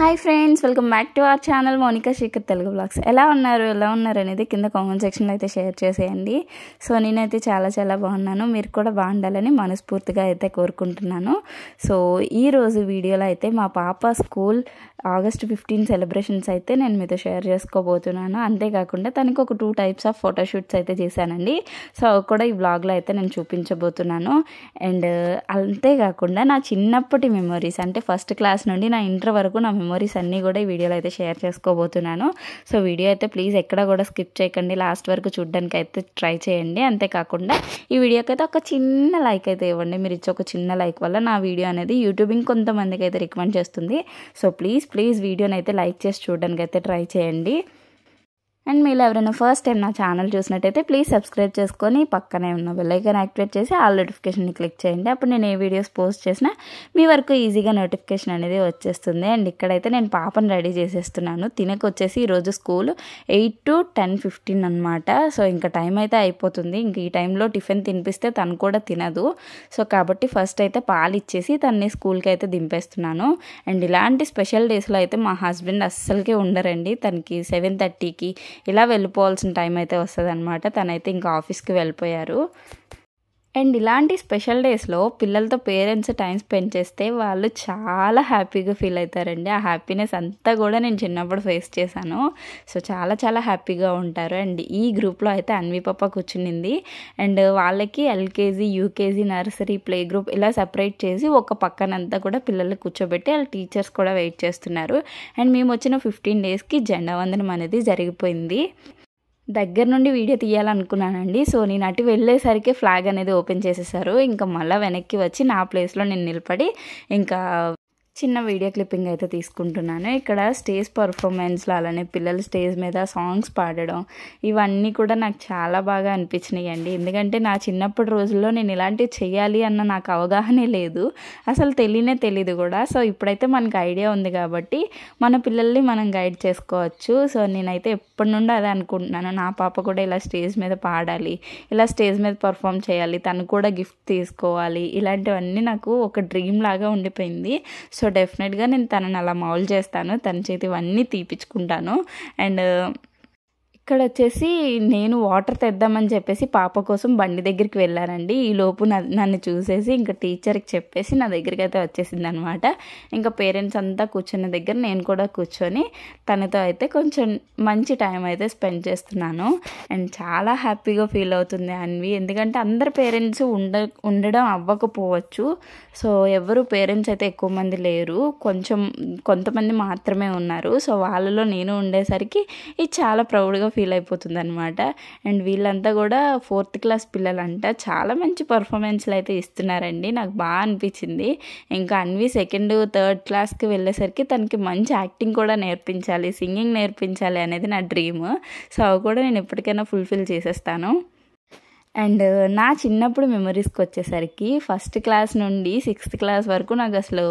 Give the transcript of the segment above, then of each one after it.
Hi friends welcome back to our channel Monika Shekar Telugu blogs ఎలా ఉన్నారు ఎలా ఉన్నారు అనేది కింద కామెంట్ సెక్షన్లో అయితే షేర్ చేసేయండి సో నేనైతే చాలా చాలా బాగున్నాను మీరు కూడా బాగుండాలని మనస్ఫూర్తిగా అయితే కోరుకుంటున్నాను సో ఈ రోజు వీడియోలో అయితే మా పాప స్కూల్ ఆగస్ట్ ఫిఫ్టీన్ సెలబ్రేషన్స్ అయితే నేను మీతో షేర్ చేసుకోబోతున్నాను అంతేకాకుండా తనకి ఒక టూ టైప్స్ ఆఫ్ ఫోటోషూట్స్ అయితే చేశానండి సో అవి కూడా ఈ బ్లాగ్లో అయితే నేను చూపించబోతున్నాను అండ్ అంతేకాకుండా నా చిన్నప్పటి మెమరీస్ అంటే ఫస్ట్ క్లాస్ నుండి నా ఇంటర్ వరకు నా మెమరీస్ అన్నీ కూడా ఈ వీడియోలో అయితే షేర్ చేసుకోబోతున్నాను సో వీడియో అయితే ప్లీజ్ ఎక్కడ కూడా స్కిప్ చేయకండి లాస్ట్ వరకు చూడడానికి అయితే ట్రై చేయండి అంతేకాకుండా ఈ వీడియోకి అయితే ఒక చిన్న లైక్ అయితే ఇవ్వండి మీరు ఇచ్చే ఒక చిన్న లైక్ వల్ల నా వీడియో అనేది యూట్యూబ్ ఇంకొంతమందికి అయితే రికమెండ్ చేస్తుంది సో ప్లీజ్ ప్లీజ్ వీడియోని అయితే లైక్ చేసి చూడడానికి అయితే ట్రై చేయండి అండ్ మీరు ఎవరైనా ఫస్ట్ టైం నా ఛానల్ చూసినట్టయితే ప్లీజ్ సబ్స్క్రైబ్ చేసుకొని పక్కనే ఉన్న బెల్లైకాన్ యాక్టివేట్ చేసి ఆల్ నోటిఫికేషన్ని క్లిక్ చేయండి అప్పుడు నేను ఏ వీడియోస్ పోస్ట్ చేసినా మీ వరకు ఈజీగా నోటిఫికేషన్ అనేది వచ్చేస్తుంది అండ్ ఇక్కడైతే నేను పాపను రెడీ చేసేస్తున్నాను తినకు వచ్చేసి ఈరోజు school eight to ten fifteen అనమాట సో ఇంకా టైం అయితే అయిపోతుంది ఇంక ఈ టైంలో టిఫిన్ తినిపిస్తే తను కూడా తినదు సో కాబట్టి ఫస్ట్ అయితే పాలు ఇచ్చేసి తన్ని స్కూల్కి అయితే దింపేస్తున్నాను అండ్ ఇలాంటి స్పెషల్ డేస్లో అయితే మా హస్బెండ్ అస్సలకే ఉండరండి తనకి సెవెన్ థర్టీకి ఇలా వెళ్ళిపోవాల్సిన టైం అయితే వస్తుంది అనమాట తనైతే ఇంకా ఆఫీస్కి వెళ్ళిపోయారు అండ్ ఇలాంటి స్పెషల్ డేస్లో పిల్లలతో పేరెంట్స్ టైం స్పెండ్ చేస్తే వాళ్ళు చాలా హ్యాపీగా ఫీల్ అవుతారండి ఆ హ్యాపీనెస్ అంతా కూడా నేను చిన్నప్పుడు ఫేస్ చేశాను సో చాలా చాలా హ్యాపీగా ఉంటారు అండ్ ఈ గ్రూప్లో అయితే అన్వి పాప కూర్చునింది అండ్ వాళ్ళకి LKG UKG nursery play group ఇలా సపరేట్ చేసి ఒక పక్కనంతా కూడా పిల్లలు కూర్చోబెట్టి వాళ్ళ టీచర్స్ కూడా వెయిట్ చేస్తున్నారు అండ్ మేము వచ్చిన ఫిఫ్టీన్ డేస్కి జెండా వందనం అనేది జరిగిపోయింది దగ్గర నుండి వీడియో తీయాలనుకున్నానండి సో నేను అటు వెళ్ళేసరికి ఫ్లాగ్ అనేది ఓపెన్ చేసేసారు ఇంకా మళ్ళీ వెనక్కి వచ్చి నా ప్లేస్లో నేను నిలబడి ఇంకా చిన్న వీడియో క్లిప్పింగ్ అయితే తీసుకుంటున్నాను ఇక్కడ స్టేజ్ పర్ఫార్మెన్స్లో అలానే పిల్లలు స్టేజ్ మీద సాంగ్స్ పాడడం ఇవన్నీ కూడా నాకు చాలా బాగా అనిపించినాయి అండి ఎందుకంటే నా చిన్నప్పటి రోజుల్లో నేను ఇలాంటివి చేయాలి అన్న నాకు అవగాహనే లేదు అసలు తెలియనే తెలియదు కూడా సో ఇప్పుడైతే మనకు ఐడియా ఉంది కాబట్టి మన పిల్లల్ని మనం గైడ్ చేసుకోవచ్చు సో నేనైతే ఎప్పటి నుండి అదే అనుకుంటున్నాను నా పాప కూడా ఇలా స్టేజ్ మీద పాడాలి ఇలా స్టేజ్ మీద పర్ఫామ్ చేయాలి తను కూడా గిఫ్ట్ తీసుకోవాలి ఇలాంటివన్నీ నాకు ఒక డ్రీమ్ లాగా ఉండిపోయింది సో సో డెఫినెట్గా నేను తనని అలా మౌల్ చేస్తాను తన చేతి ఇవన్నీ తీపించుకుంటాను అండ్ ఇక్కడ వచ్చేసి నేను వాటర్ తెద్దామని చెప్పేసి పాప కోసం బండి దగ్గరికి వెళ్ళానండి ఈ లోపు నన్ను చూసేసి ఇంకా టీచర్కి చెప్పేసి నా దగ్గరికి అయితే వచ్చేసింది అనమాట ఇంకా పేరెంట్స్ అంతా కూర్చున్న దగ్గర నేను కూడా కూర్చొని తనతో అయితే కొంచెం మంచి టైం అయితే స్పెండ్ చేస్తున్నాను అండ్ చాలా హ్యాపీగా ఫీల్ అవుతుంది అన్వి ఎందుకంటే అందరు పేరెంట్స్ ఉండ ఉండడం అవ్వకపోవచ్చు సో ఎవరు పేరెంట్స్ అయితే ఎక్కువ మంది లేరు కొంచెం కొంతమంది మాత్రమే ఉన్నారు సో వాళ్ళలో నేను ఉండేసరికి ఇది చాలా ప్రౌడ్గా ఫీల్ అయిపోతుంది అనమాట అండ్ వీళ్ళంతా కూడా ఫోర్త్ క్లాస్ పిల్లలంట చాలా మంచి పర్ఫార్మెన్స్లు అయితే ఇస్తున్నారండి నాకు బాగా అనిపించింది ఇంకా అన్వి సెకండ్ థర్డ్ క్లాస్కి వెళ్ళేసరికి తనకి మంచి యాక్టింగ్ కూడా నేర్పించాలి సింగింగ్ నేర్పించాలి అనేది నా డ్రీమ్ సో అవి కూడా నేను ఎప్పటికైనా ఫుల్ఫిల్ చేసేస్తాను అండ్ నా చిన్నప్పుడు మెమరీస్కి వచ్చేసరికి ఫస్ట్ క్లాస్ నుండి సిక్స్త్ క్లాస్ వరకు నాకు అసలు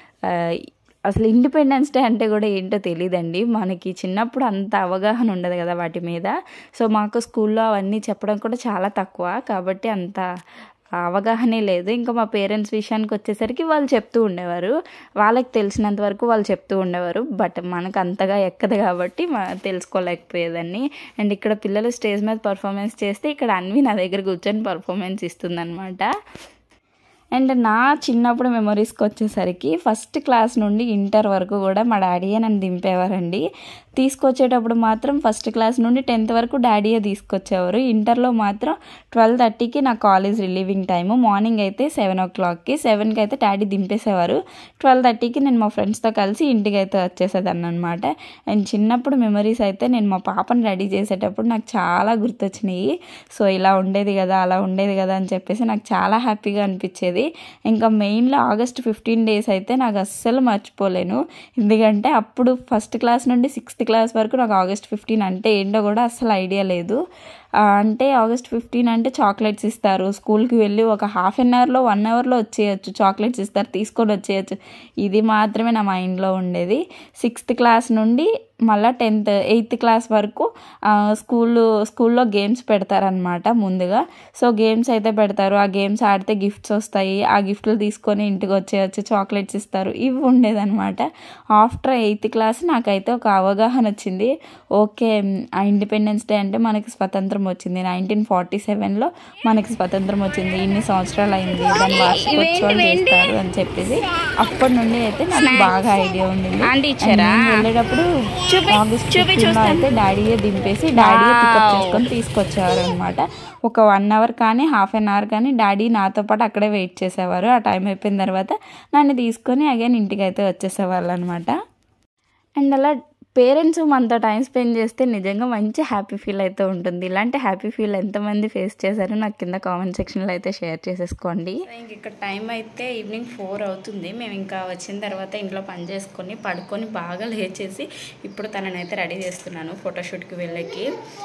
అసలు ఇండిపెండెన్స్ డే అంటే కూడా ఏంటో తెలియదండి మనకి చిన్నప్పుడు అంత అవగాహన ఉండదు కదా వాటి మీద సో మాకు స్కూల్లో అవన్నీ చెప్పడం కూడా చాలా తక్కువ కాబట్టి అంత అవగాహనే లేదు ఇంకా మా పేరెంట్స్ విషయానికి వచ్చేసరికి వాళ్ళు చెప్తూ ఉండేవారు వాళ్ళకి తెలిసినంత వరకు వాళ్ళు చెప్తూ ఉండేవారు బట్ మనకు అంతగా ఎక్కదు కాబట్టి తెలుసుకోలేకపోయేదాన్ని అండ్ ఇక్కడ పిల్లలు స్టేజ్ మీద పర్ఫార్మెన్స్ చేస్తే ఇక్కడ అన్వి నా దగ్గర కూర్చొని పర్ఫార్మెన్స్ ఇస్తుందన్నమాట అండ్ నా చిన్నప్పుడు మెమరీస్కి వచ్చేసరికి ఫస్ట్ క్లాస్ నుండి ఇంటర్ వరకు కూడా మా డాడీయే నన్ను దింపేవారండి తీసుకొచ్చేటప్పుడు మాత్రం ఫస్ట్ క్లాస్ నుండి టెన్త్ వరకు డాడీయే తీసుకొచ్చేవారు ఇంటర్లో మాత్రం ట్వెల్వ్ థర్టీకి నా కాలేజ్ రిలీవింగ్ టైము మార్నింగ్ అయితే సెవెన్ ఓ క్లాక్కి సెవెన్కి అయితే డాడీ దింపేసేవారు ట్వెల్వ్ థర్టీకి నేను మా ఫ్రెండ్స్తో కలిసి ఇంటికి అయితే వచ్చేసేదాన్ని అనమాట అండ్ చిన్నప్పుడు మెమరీస్ అయితే నేను మా పాపను రెడీ చేసేటప్పుడు నాకు చాలా గుర్తొచ్చినాయి సో ఇలా ఉండేది కదా అలా ఉండేది కదా అని చెప్పేసి నాకు చాలా హ్యాపీగా అనిపించేది ఇంకా మెయిన్లో ఆగస్ట్ ఫిఫ్టీన్ డేస్ అయితే నాకు అస్సలు మర్చిపోలేను ఎందుకంటే అప్పుడు ఫస్ట్ క్లాస్ నుండి సిక్స్త్ క్లాస్ వరకు నాకు ఆగస్ట్ ఫిఫ్టీన్ అంటే ఏంటో కూడా అస్సలు ఐడియా లేదు ఆ, అంటే ఆగస్ట్ ఫిఫ్టీన్ అంటే చాక్లెట్స్ ఇస్తారు స్కూల్కి వెళ్ళి ఒక హాఫ్ అన్ అవర్లో వన్ అవర్లో వచ్చేయచ్చు చాక్లెట్స్ ఇస్తారు తీసుకొని వచ్చేయచ్చు ఇది మాత్రమే నా మైండ్లో ఉండేది సిక్స్త్ క్లాస్ నుండి మళ్ళీ టెన్త్ ఎయిత్ క్లాస్ వరకు ఆ, స్కూల్లో స్కూల్లో గేమ్స్ పెడతారనమాట ముందుగా సో గేమ్స్ అయితే పెడతారు ఆ గేమ్స్ ఆడితే గిఫ్ట్స్ వస్తాయి ఆ గిఫ్ట్లు తీసుకొని ఇంటికి వచ్చేయచ్చు చాక్లెట్స్ ఇస్తారు ఇవి ఉండేదన్నమాట ఆఫ్టర్ ఎయిత్ క్లాస్ నాకైతే ఒక అవగాహన వచ్చింది ఓకే ఆ ఇండిపెండెన్స్ డే అంటే మనకి స్వతంత్రం వచ్చింది నైన్టీన్ ఫార్టీ సెవెన్లో మనకి స్వతంత్రం వచ్చింది ఇన్ని సంవత్సరాలు అయింది దాని వార్షికోత్సవాలు చేస్తారు అని చెప్పేసి అప్పటి నుండి అయితే నాకు బాగా ఐడియా ఉండింది ఆంటీ And ఇచ్చారా? నేను వెళ్ళేటప్పుడు చూపి- ఆగస్ట్ చూపి 15 లో చూస్తాను. అయితే డాడీయే దింపేసి డాడీయే పికప్ Wow. చేసుకొని తీసుకొచ్చేవారు అనమాట ఒక వన్ అవర్ కానీ హాఫ్ అన్ అవర్ కానీ డాడీ నాతో పాటు అక్కడే వెయిట్ చేసేవారు ఆ టైం అయిపోయిన తర్వాత నన్ను తీసుకొని అగైన్ ఇంటికి అయితే వచ్చేసేవాళ్ళు అనమాట అండ్ అలా పేరెంట్స్ మనతో టైం స్పెండ్ చేస్తే నిజంగా మంచి హ్యాపీ ఫీల్ అయితే ఉంటుంది ఇలాంటి హ్యాపీ ఫీల్ ఎంతమంది ఫేస్ చేశారో నాకు కింద కామెంట్ సెక్షన్లో అయితే షేర్ చేసేసుకోండి ఇంక ఇక్కడ టైం అయితే ఈవినింగ్ ఫోర్ అవుతుంది మేము ఇంకా వచ్చిన తర్వాత ఇంట్లో పని చేసుకొని పడుకొని బాగా లేచేసి ఇప్పుడు తననైతే రెడీ చేస్తున్నాను ఫోటోషూట్కి వెళ్ళకి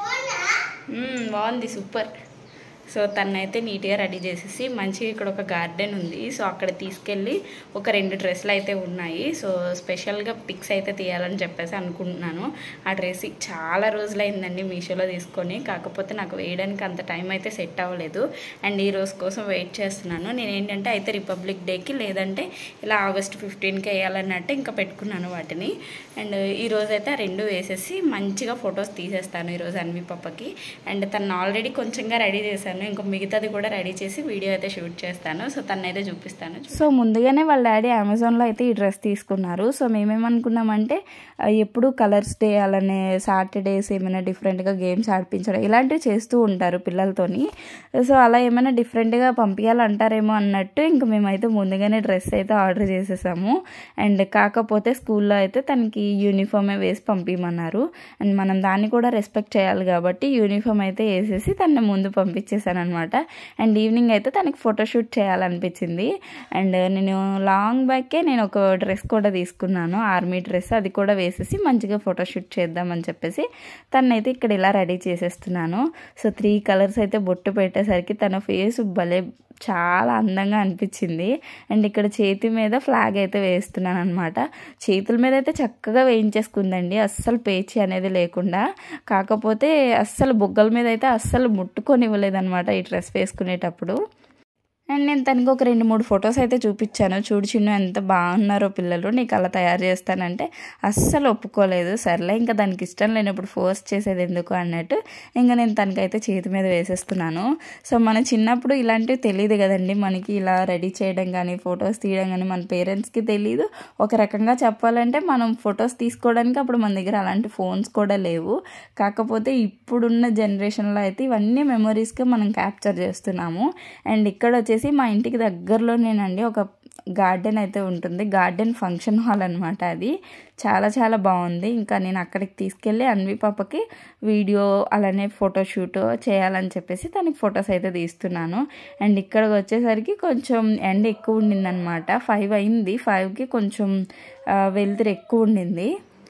మ్మ్, బాగుంది సూపర్ సో తనైతే నీట్గా రెడీ చేసేసి మంచిగా ఇక్కడ ఒక గార్డెన్ ఉంది సో అక్కడ తీసుకెళ్ళి ఒక రెండు డ్రెస్సులు అయితే ఉన్నాయి సో స్పెషల్గా పిక్స్ అయితే తీయాలని చెప్పేసి అనుకుంటున్నాను ఆ డ్రెస్ చాలా రోజులైందండి మీషోలో తీసుకొని కాకపోతే నాకు వేయడానికి అంత టైం అయితే సెట్ అవ్వలేదు అండ్ ఈ రోజు కోసం వెయిట్ చేస్తున్నాను నేను ఏంటంటే అయితే రిపబ్లిక్ డేకి లేదంటే ఇలా ఆగస్ట్ ఫిఫ్టీన్కి వేయాలన్నట్టు ఇంకా పెట్టుకున్నాను వాటిని అండ్ ఈ రోజు అయితే ఆ రెండు వేసేసి మంచిగా ఫొటోస్ తీసేస్తాను ఈరోజు అన్వి పప్పకి అండ్ తను ఆల్రెడీ కొంచెంగా రెడీ చేశాను ఇంకా మిగతాది కూడా రెడీ చేసి వీడియో అయితే షూట్ చేస్తాను సో తనైతే చూపిస్తాను సో ముందుగానే వాళ్ళ డాడీ అమెజాన్లో అయితే ఈ డ్రెస్ తీసుకున్నారు సో మేమేమనుకున్నామంటే ఆ, ఎప్పుడు కలర్స్ డే అలానే సాటర్డేస్ ఏమైనా డిఫరెంట్గా గేమ్స్ ఆడిపించడం ఇలాంటివి చేస్తూ ఉంటారు పిల్లలతోని సో అలా ఏమైనా డిఫరెంట్గా పంపించాలంటారేమో అన్నట్టు ఇంకా మేమైతే ముందుగానే డ్రెస్ అయితే ఆర్డర్ చేసేసాము అండ్ కాకపోతే స్కూల్లో అయితే తనకి యూనిఫామే వేసి పంపించమన్నారు అండ్ మనం దాన్ని కూడా రెస్పెక్ట్ చేయాలి కాబట్టి యూనిఫామ్ అయితే వేసేసి తన ముందు పంపించేసాను అనమాట అండ్ ఈవినింగ్ అయితే తనకి ఫోటోషూట్ చేయాలనిపించింది అండ్ నేను లాంగ్ బ్యాకే నేను ఒక డ్రెస్ కూడా తీసుకున్నాను ఆర్మీ డ్రెస్ అది కూడా వేసేసి మంచిగా ఫోటోషూట్ చేద్దామని చెప్పేసి తనైతే ఇక్కడ ఇలా రెడీ చేసేస్తున్నాను సో త్రీ కలర్స్ అయితే బొట్టు పెట్టేసరికి తన ఫేస్ భలే చాలా అందంగా అనిపించింది అండ్ ఇక్కడ చేతి మీద ఫ్లాగ్ అయితే వేస్తున్నాను అనమాట చేతుల మీద అయితే చక్కగా వేయించేసుకుందండి అస్సలు పేచి అనేది లేకుండా కాకపోతే అస్సలు బొగ్గల మీద అయితే అస్సలు ముట్టుకొని ఇవ్వలేదన్నమాట ఈ డ్రెస్ వేసుకునేటప్పుడు అండ్ నేను తనకి ఒక రెండు మూడు ఫొటోస్ అయితే చూపించాను చూడు చిన్ను ఎంత బాగున్నారో పిల్లలు నీకు అలా తయారు చేస్తానంటే అస్సలు ఒప్పుకోలేదు సర్లే ఇంకా దానికి ఇష్టం లేనప్పుడు ఫోర్స్ చేసేది ఎందుకు అన్నట్టు ఇంకా నేను తనకైతే చేతి మీద వేసేస్తున్నాను సో మన చిన్నప్పుడు ఇలాంటివి తెలియదు కదండి మనకి ఇలా రెడీ చేయడం కానీ ఫొటోస్ తీయడం కానీ మన పేరెంట్స్కి తెలియదు ఒక రకంగా చెప్పాలంటే మనం ఫొటోస్ తీసుకోవడానికి అప్పుడు మన దగ్గర అలాంటి ఫోన్స్ కూడా లేవు కాకపోతే ఇప్పుడున్న జనరేషన్లో అయితే ఇవన్నీ మెమరీస్గా మనం క్యాప్చర్ చేస్తున్నాము అండ్ ఇక్కడ వచ్చేసి మా ఇంటికి దగ్గరలోనేనండి ఒక గార్డెన్ అయితే ఉంటుంది గార్డెన్ ఫంక్షన్ హాల్ అనమాట అది చాలా చాలా బాగుంది ఇంకా నేను అక్కడికి తీసుకెళ్ళి అన్వి పాపకి వీడియో అలానే ఫోటోషూట్ చేయాలని చెప్పేసి తనకి ఫొటోస్ అయితే తీస్తున్నాను అండ్ ఇక్కడికి వచ్చేసరికి కొంచెం ఎండ ఎక్కువ ఉండిందనమాట ఫైవ్ అయింది ఫైవ్కి కొంచెం ఆ, వెలుతురు ఎక్కువ ఉండింది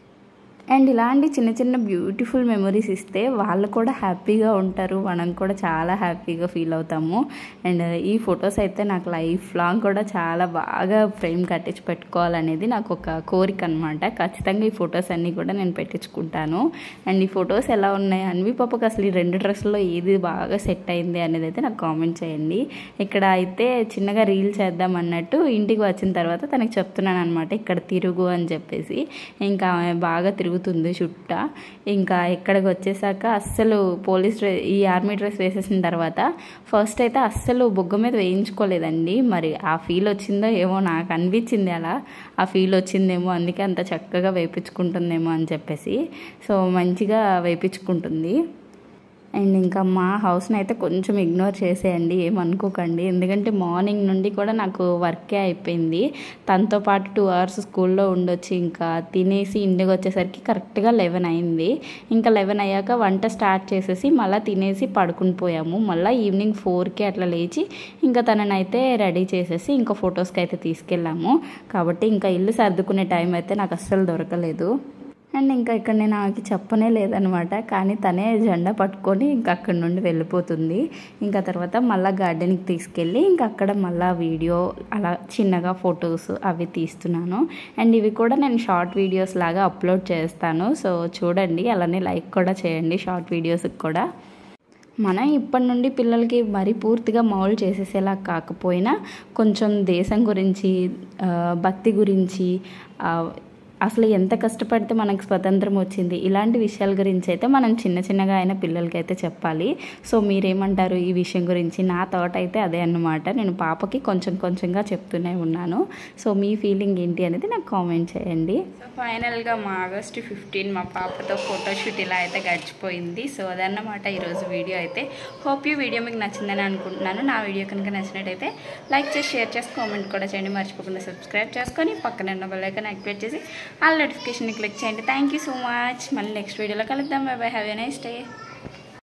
అండ్ ఇలాంటి చిన్న చిన్న బ్యూటిఫుల్ మెమరీస్ ఇస్తే వాళ్ళు కూడా హ్యాపీగా ఉంటారు మనం కూడా చాలా హ్యాపీగా ఫీల్ అవుతాము అండ్ ఈ ఫొటోస్ అయితే నాకు లైఫ్ లాంగ్ కూడా చాలా బాగా ఫ్రేమ్ కట్టించి పెట్టుకోవాలనేది నాకు ఒక కోరిక అనమాట ఖచ్చితంగా ఈ ఫొటోస్ అన్నీ కూడా నేను పెట్టించుకుంటాను అండ్ ఈ ఫొటోస్ ఎలా ఉన్నాయి అన్వి పాపకి అసలు ఈ రెండు డ్రెస్సుల్లో ఏది బాగా సెట్ అయింది అనేది అయితే నాకు కామెంట్ చేయండి ఇక్కడ అయితే చిన్నగా రీల్ చేద్దాం అన్నట్టు ఇంటికి వచ్చిన తర్వాత తనకి చెప్తున్నాను అనమాట ఇక్కడ తిరుగు అని చెప్పేసి ఇంకా ఆమె బాగా తిరుగుతుంది చుట్ట ఇంకా ఇక్కడికి వచ్చేసాక అస్సలు పోలీస్ డ్రెస్ ఈ ఆర్మీ డ్రెస్ వేసేసిన తర్వాత ఫస్ట్ అయితే అస్సలు బొగ్గ మీద వేయించుకోలేదండి మరి ఆ ఫీల్ వచ్చిందో ఏమో నాకు అనిపించింది అలా ఆ ఫీల్ వచ్చిందేమో అందుకే అంత చక్కగా వేయించుకుంటుందేమో అని చెప్పేసి సో మంచిగా వేయించుకుంటుంది అండ్ ఇంకా మా హౌస్ని అయితే కొంచెం ఇగ్నోర్ చేసేయండి ఏమనుకోకండి ఎందుకంటే మార్నింగ్ నుండి కూడా నాకు వర్కే అయిపోయింది తనతో పాటు టూ అవర్స్ స్కూల్లో ఉండొచ్చి ఇంకా తినేసి ఇంటికి వచ్చేసరికి కరెక్ట్గా లెవెన్ అయింది ఇంకా లెవెన్ అయ్యాక వంట స్టార్ట్ చేసేసి మళ్ళీ తినేసి పడుకుని పోయాము మళ్ళీ ఈవినింగ్ ఫోర్కి అట్లా లేచి ఇంకా తననైతే రెడీ చేసేసి ఇంకా ఫొటోస్కి అయితే తీసుకెళ్ళాము కాబట్టి ఇంకా ఇల్లు సర్దుకునే టైం అయితే నాకు అస్సలు దొరకలేదు అండ్ ఇంకా ఇక్కడ నేను ఆమెకి చెప్పనే లేదనమాట కానీ తనే జెండా పట్టుకొని ఇంకా అక్కడ నుండి వెళ్ళిపోతుంది ఇంకా తర్వాత మళ్ళీ గార్డెన్కి తీసుకెళ్ళి ఇంకా అక్కడ మళ్ళీ వీడియో అలా చిన్నగా ఫొటోస్ అవి తీస్తున్నాను అండ్ ఇవి కూడా నేను షార్ట్ వీడియోస్ లాగా అప్లోడ్ చేస్తాను సో చూడండి అలానే లైక్ కూడా చేయండి షార్ట్ వీడియోస్కి కూడా మనం ఇప్పటి నుండి పిల్లలకి మరీ పూర్తిగా మౌల్డ్ చేసేసేలా కాకపోయినా కొంచెం దేశం గురించి ఆ, భక్తి గురించి ఆ, అసలు ఎంత కష్టపడితే మనకు స్వతంత్రం వచ్చింది ఇలాంటి విషయాల గురించి అయితే మనం చిన్న చిన్నగా అయిన పిల్లలకి అయితే చెప్పాలి సో మీరేమంటారు ఈ విషయం గురించి నా థాట్ అయితే అదే అన్నమాట నేను పాపకి కొంచెం కొంచెంగా చెప్తూనే ఉన్నాను సో మీ ఫీలింగ్ ఏంటి అనేది నాకు కామెంట్ చేయండి సో ఫైనల్గా మా ఆగస్టు ఫిఫ్టీన్ మా పాపతో ఫోటోషూట్ ఇలా అయితే గడిచిపోయింది సో అదన్నమాట ఈరోజు వీడియో అయితే హోప్ ఈ వీడియో మీకు నచ్చిందని అనుకుంటున్నాను నా వీడియో కనుక నచ్చినట్టయితే లైక్ చేసి షేర్ చేసి కామెంట్ కూడా చేయండి మర్చిపోకుండా సబ్స్క్రైబ్ చేసుకొని పక్కన ఉన్న బెల్ ఐకాన్ యాక్టివేట్ చేసి ఆల్ నోటిఫికేషన్ క్లిక్ చేయండి థ్యాంక్ యూ సో మచ్ మళ్ళీ నెక్స్ట్ వీడియోలో కలుద్దాం bye bye have a nice day